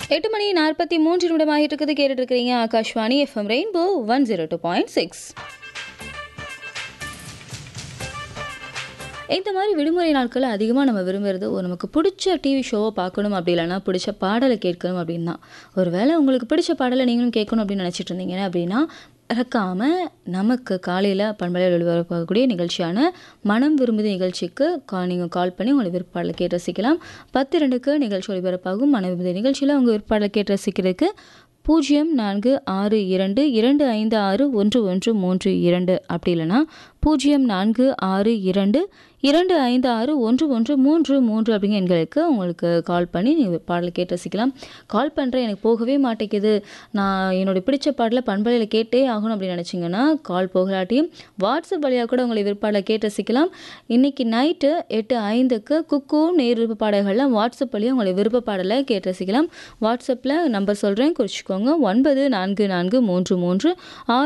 எட்டு மணி நாற்பத்தி மூன்று நிமிடமாகிட்டு இருக்குது கேட்டுட்டு இருக்கிறீங்க Akashvani FM rainbow one zero two point six இந்த மாதிரி விடுமுறை நாட்களில் அதிகமாக நம்ம விரும்புகிறது ஒரு நமக்கு பிடிச்ச டிவி ஷோவை பார்க்கணும் அப்படி இல்லைன்னா பிடிச்ச பாடலை கேட்கணும் அப்படின்னா ஒருவேளை உங்களுக்கு பிடிச்ச பாடலை நீங்களும் கேட்கணும் அப்படின்னு நினச்சிட்டு இருந்தீங்க அப்படின்னா மறக்காமல் நமக்கு காலையில் பண்பலையில் ஒளிபரப்பக்கூடிய நிகழ்ச்சியான மனம் விரும்புதி நிகழ்ச்சிக்கு கா நீங்கள் கால் பண்ணி உங்களை விருப்பாடலை கேட்டு ரசிக்கலாம் பத்து ரெண்டுக்கு நிகழ்ச்சி ஒளிபரப்பாகும் மனம் விரும்புதி நிகழ்ச்சியில் உங்கள் விருப்பாடலை கேட்டு ரசிக்கிறதுக்கு பூஜ்ஜியம் நான்கு ஆறு இரண்டு இரண்டு ஐந்து ஆறு ஒன்று ஒன்று மூன்று இரண்டு அப்படி இல்லைன்னா பூஜ்ஜியம் நான்கு ஆறு இரண்டு இரண்டு ஐந்து ஆறு ஒன்று ஒன்று மூன்று மூன்று அப்படிங்கிற எண்களுக்கு உங்களுக்கு கால் பண்ணி நீங்கள் பாடல் கேட்டு ரசிக்கலாம் கால் பண்ணுறேன் எனக்கு போகவே மாட்டேங்குது நான் என்னுடைய பிடிச்ச பாடலை பண்பலையில் கேட்டே ஆகணும் அப்படின்னு நினச்சிங்கன்னா கால் போகலாட்டியும் வாட்ஸ்அப் வழியாக கூட உங்களை விருப்பாடலை கேட்டு ரசிக்கலாம் இன்றைக்கி நைட்டு எட்டு ஐந்துக்கு குக்கு நேர் விருப்ப பாடல்கள்லாம் வாட்ஸ்அப் வழியாக உங்களை விருப்ப பாடலை கேட்டு ரசிக்கலாம் வாட்ஸ்அப்பில் நம்பர் சொல்கிறேன் குறிச்சிக்கோங்க ஒன்பது நான்கு நான்கு மூன்று மூன்று ஆறு